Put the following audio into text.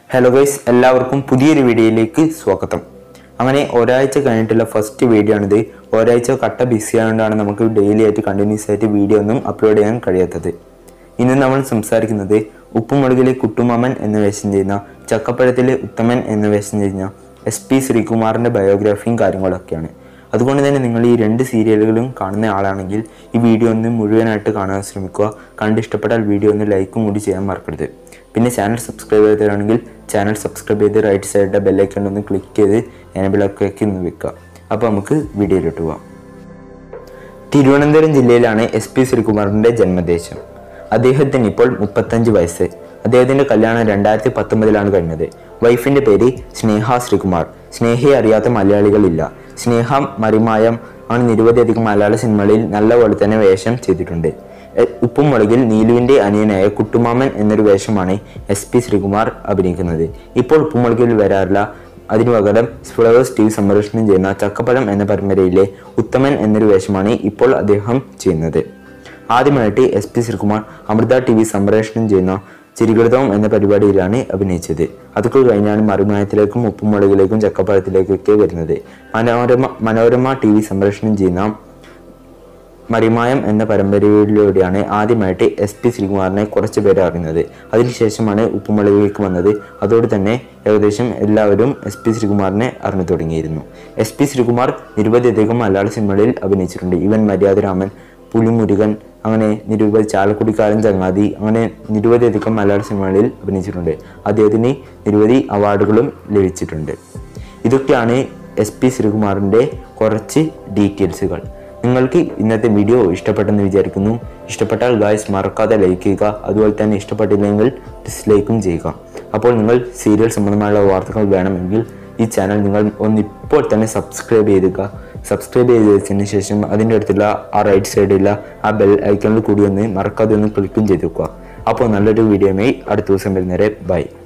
hello guys എല്ലാവർക്കും പുതിയൊരു വീഡിയോയിലേക്ക് സ്വാഗതം അങ്ങനെ ഒരാഴ്ച കഴിഞ്ഞിട്ടുള്ള ഫസ്റ്റ് വീഡിയോ ആണിത് ഒരാഴ്ച കട്ട ബിസി ആയതുകൊണ്ടാണ് നമുക്ക് ഡെയിലി ആയിട്ട് കണ്ടിന്യൂസ് ആയിട്ട് വീഡിയോ ഒന്നും അപ്ലോഡ് ചെയ്യാൻ കഴിയാത്തത് ഇന്ന് നമ്മൾ സംസാരിക്കുന്നത് ഉപ്പുമുളകിലെ കുട്ടുമാമൻ എന്ന് വേഷം ചെയ്യുന്ന ചക്കപ്പഴത്തിലെ ഉത്തമൻ എന്ന് വേഷം ചെയ്യുന്ന എസ് പി ശ്രീകുമാറിൻ്റെ ബയോഗ്രാഫിയും കാര്യങ്ങളൊക്കെയാണ് അതുകൊണ്ട് തന്നെ നിങ്ങൾ ഈ രണ്ട് സീരിയലുകളും കാണുന്ന ആളാണെങ്കിൽ ഈ വീഡിയോ ഒന്ന് മുഴുവനായിട്ട് കാണാൻ ശ്രമിക്കുക കണ്ട് ഇഷ്ടപ്പെട്ടാൽ വീഡിയോ ഒന്ന് ലൈക്കും കൂടി ചെയ്യാൻ മറക്കരുത് പിന്നെ ചാനൽ സബ്സ്ക്രൈബ് ചെയ്തതാണെങ്കിൽ ചാനൽ സബ്സ്ക്രൈബ് ചെയ്ത് റൈറ്റ് സൈഡിലെ ബെല്ലൈക്കൺ ഒന്ന് ക്ലിക്ക് ചെയ്ത് എനബിളൊക്കെ ഒന്ന് വെക്കുക അപ്പോൾ നമുക്ക് വീഡിയോയിലോട്ട് പോവാം തിരുവനന്തപുരം ജില്ലയിലാണ് എസ് പി ശ്രീകുമാറിൻ്റെ ജന്മദേശം അദ്ദേഹത്തിന് ഇപ്പോൾ മുപ്പത്തഞ്ച് വയസ്സ് അദ്ദേഹത്തിൻ്റെ കല്യാണം രണ്ടായിരത്തി പത്തൊമ്പതിലാണ് കഴിഞ്ഞത് വൈഫിൻ്റെ പേര് സ്നേഹ ശ്രീകുമാർ സ്നേഹയെ അറിയാത്ത മലയാളികളില്ല സ്നേഹ മറിമായം ആണ് നിരവധിയധികം മലയാള സിനിമകളിൽ നല്ലപോലെ തന്നെ വേഷം ചെയ്തിട്ടുണ്ട് എ- ഉപ്പും മുളകിൽ നീലുവിൻ്റെ അനിയനായ കുട്ടുമാമൻ എന്നൊരു വേഷമാണ് എസ് പി ശ്രീകുമാർ അഭിനയിക്കുന്നത് ഇപ്പോൾ ഉപ്പുമുളകിൽ വരാറില്ല അതിനു പകരം ഫ്ലവേഴ്സ് ടി വി സംപ്രേഷണം ചെയ്യുന്ന ചക്കപ്പഴം എന്ന പരമ്പരയിലെ ഉത്തമൻ എന്നൊരു വേഷമാണ് ഇപ്പോൾ അദ്ദേഹം ചെയ്യുന്നത് ആദ്യമായിട്ട് S P Sreekumar Amrita T V സംപ്രേഷണം ചെയ്യുന്ന ചിരികൃതം എന്ന പരിപാടിയിലാണ് അഭിനയിച്ചത് അതൊക്കെ കഴിഞ്ഞാണ് മറുമായത്തിലേക്കും ഉപ്പുമുളകിലേക്കും ചക്കപ്പഴത്തിലേക്കൊക്കെ വരുന്നത് മനോരമ മനോരമ ടി വി സംപ്രേഷണം ചെയ്യുന്ന മറിമായം എന്ന പരമ്പരയിലൂടെയാണ് ആദ്യമായിട്ട് എസ് പി ശ്രീകുമാറിനെ കുറച്ച് പേര് അറിയുന്നത് അതിനുശേഷമാണ് ഉപ്പുമുളകിലേക്ക് വന്നത് അതോടെ തന്നെ ഏകദേശം എല്ലാവരും എസ് പി ശ്രീകുമാറിനെ അറിഞ്ഞു തുടങ്ങിയിരുന്നു എസ് പി ശ്രീകുമാർ നിരവധിയധികം മലയാള സിനിമകളിൽ അഭിനയിച്ചിട്ടുണ്ട് ഇവൻ മര്യാദരാമൻ പുലിമുരുകൻ അങ്ങനെ നിരവധി ചാലക്കുടിക്കാരൻ ചങ്ങാതി അങ്ങനെ നിരവധിയധികം മലയാള സിനിമകളിൽ അഭിനയിച്ചിട്ടുണ്ട് അദ്ദേഹത്തിന് നിരവധി അവാർഡുകളും ലഭിച്ചിട്ടുണ്ട് ഇതൊക്കെയാണ് എസ് പി ശ്രീകുമാറിൻ്റെ കുറച്ച് ഡീറ്റെയിൽസുകൾ നിങ്ങൾക്ക് ഇന്നത്തെ വീഡിയോ ഇഷ്ടപ്പെട്ടെന്ന് വിചാരിക്കുന്നു ഇഷ്ടപ്പെട്ടാൽ ഗായ്സ് മറക്കാതെ ലൈക്ക് ചെയ്യുക അതുപോലെ തന്നെ ഇഷ്ടപ്പെട്ടില്ലെങ്കിൽ ഡിസ്ലൈക്കും ചെയ്യുക അപ്പോൾ നിങ്ങൾ സീരിയൽ സംബന്ധമായുള്ള വാർത്തകൾ വേണമെങ്കിൽ ഈ ചാനൽ നിങ്ങൾ ഒന്ന് ഇപ്പോൾ തന്നെ സബ്സ്ക്രൈബ് ചെയ്യുക സബ്സ്ക്രൈബ് ചെയ്തതിന് ശേഷം അതിൻ്റെ അടുത്തുള്ള ആ റൈറ്റ് സൈഡിലുള്ള ആ ബെൽ ഐക്കണിൽ കൂടി ഒന്ന് മറക്കാതെ ഒന്ന് ക്ലിക്കും ചെയ്ത് വെക്കുക അപ്പോൾ നല്ലൊരു വീഡിയോയുമായി അടുത്ത ദിവസം വരുന്നവരെ ബൈ